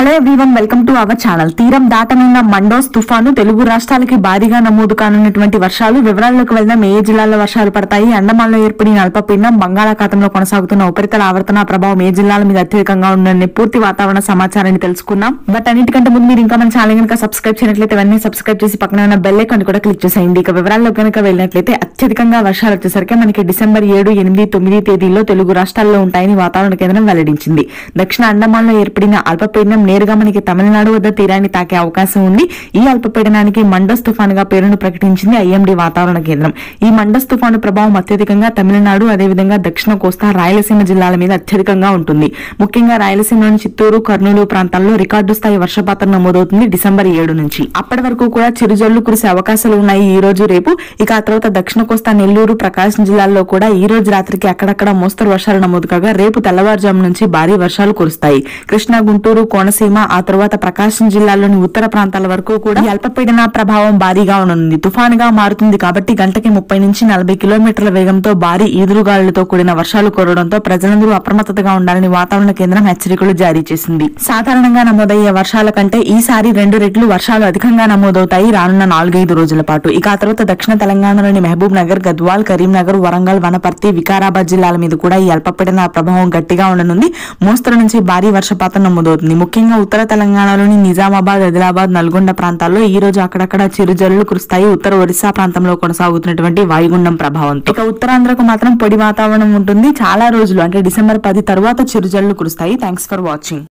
hello everyone welcome to our channel తీరం దాటనున్న మండోస్ తుఫాను తెలుగు రాష్ట్రాలకి భారీగా నమోదు కానున్నటువంటి వర్షాలు వివరాల్లోకి వెళ్దాం ఏ జిల్లాల్లో వర్షాలు పడతాయి అండమాన్లో ఏర్పడిన అల్పపీడనం బంగాళాఖాతంలో కొనసాగుతున్న ఉపరితల ఆవర్తన ప్రభావం ఏ జిల్లాల మీద అత్యధికంగా ఉందని పూర్తి వాతావరణ సమాచారాన్ని తెలుసుకుందాం బట్ అన్నిటికంటే ముందు మీరు ఇంకా మన ఛానల్ కనుక సబ్స్క్రైబ్ చేయనట్లయితే వెంటనే సబ్స్క్రైబ్ చేసి పక్కన ఉన్న బెల్ ఐకాన్ కూడా క్లిక్ చేసేయండి ఇక వివరాల్లో కనుక వెళ్ళినట్లయితే అత్యధికంగా వర్షాలు వచ్చేసరికి మనకి డిసెంబర్ ఏడు ఎనిమిది తొమ్మిది తేదీల్లో తెలుగు రాష్ట్రాల్లో ఉంటాయని వాతావరణ కేంద్రం వెల్లడించింది దక్షిణ అండమాన్లో ఏర్పడిన అల్పపీడనం నేరుగా మనకి తమిళనాడు వద్ద తీరాన్ని తాకే అవకాశం ఉంది ఈ అల్పపీడనానికి మండస్ తుఫానుగా పేరును ప్రకటించింది ఐఎండీ వాతావరణ కేంద్రం ఈ మండస్ తుఫాను ప్రభావం అత్యధికంగా తమిళనాడు అదేవిధంగా దక్షిణ కోస్తా రాయలసీమ జిల్లాల మీద అత్యధికంగా ఉంటుంది ముఖ్యంగా రాయలసీమలోని చిత్తూరు కర్నూలు ప్రాంతాల్లో రికార్డు స్థాయి వర్షపాతం నమోదవుతుంది డిసెంబర్ ఏడు నుంచి అప్పటి వరకు కూడా చిరుజల్లు కురిసే అవకాశాలు ఉన్నాయి ఈ రోజు రేపు ఇక ఆ తర్వాత దక్షిణ కోస్తా నెల్లూరు ప్రకాశం జిల్లాల్లో కూడా ఈ రోజు రాత్రికి అక్కడక్కడ మోస్తరు వర్షాలు నమోదు కాగా రేపు తెల్లవారుజాము నుంచి భారీ వర్షాలు కురుస్తాయి కృష్ణా గుంటూరు కోనసీమ ఆ తర్వాత ప్రకాశం జిల్లాలోని ఉత్తర ప్రాంతాల వరకు కూడా ఈ అల్పపీడన ప్రభావం భారీగా ఉండనుంది తుఫానుగా మారుతుంది కాబట్టి గంటకి ముప్పై నుంచి నలభై కిలోమీటర్ల వేగంతో భారీ ఈదురుగాలులతో కూడిన వర్షాలు కురవడంతో ప్రజలందరూ అప్రమత్తతగా ఉండాలని వాతావరణ కేంద్రం హెచ్చరికలు జారీ చేసింది సాధారణంగా నమోదయ్యే వర్షాల కంటే ఈసారి రెండు రెట్లు వర్షాలు అధికంగా నమోదవుతాయి రానున్న నాలుగైదు రోజుల పాటు ఇక ఆ తర్వాత దక్షిణ తెలంగాణలోని మహబూబ్ నగర్ గద్వాల్ కరీంనగర్ వరంగల్ వనపర్తి వికారాబాద్ జిల్లాల మీద కూడా ఈ అల్పపీడన ప్రభావం గట్టిగా ఉండనుంది మోస్తరు నుంచి భారీ వర్షపాతం నమోదవుతుంది ముఖ్యంగా ఉత్తర తెలంగాణలోని నిజామాబాద్ ఆదిలాబాద్ నల్గొండ ప్రాంతాల్లో ఈ రోజు అక్కడక్కడ చిరుజల్లులు కురుస్తాయి ఉత్తర ఒరిస్సా ప్రాంతంలో కొనసాగుతున్నటువంటి వాయుగుండం ప్రభావంతో ఇక ఉత్తరాంధ్రకు మాత్రం పొడి వాతావరణం ఉంటుంది చాలా రోజులు అంటే డిసెంబర్ పది తర్వాత చిరుజల్లు కురుస్తాయి థ్యాంక్స్ ఫర్ వాచింగ్